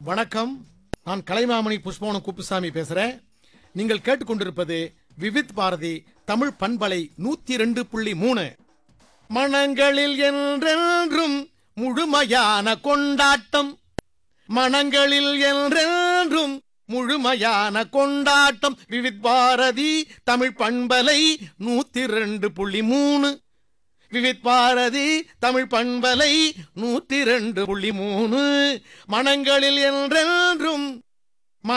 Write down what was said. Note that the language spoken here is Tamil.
வணக்கம் நான் கலைமாமணி புஷ்பவனம் குப்புசாமி பேசுறேன் நீங்கள் கேட்டுக்கொண்டிருப்பது விவித் பாரதி தமிழ் பண்பலை நூத்தி ரெண்டு புள்ளி மூணு மனங்களில் என்றென்றும் முழுமையான கொண்டாட்டம் மனங்களில் என்றென்றும் முழுமையான கொண்டாட்டம் விவித் பாரதி தமிழ் பண்பலை நூத்தி ரெண்டு புள்ளி மூணு விவித் பாரதி தமிழ் பண்பலை நூத்தி ரெண்டு புள்ளி மூணு மனங்களில் என்றென்றும்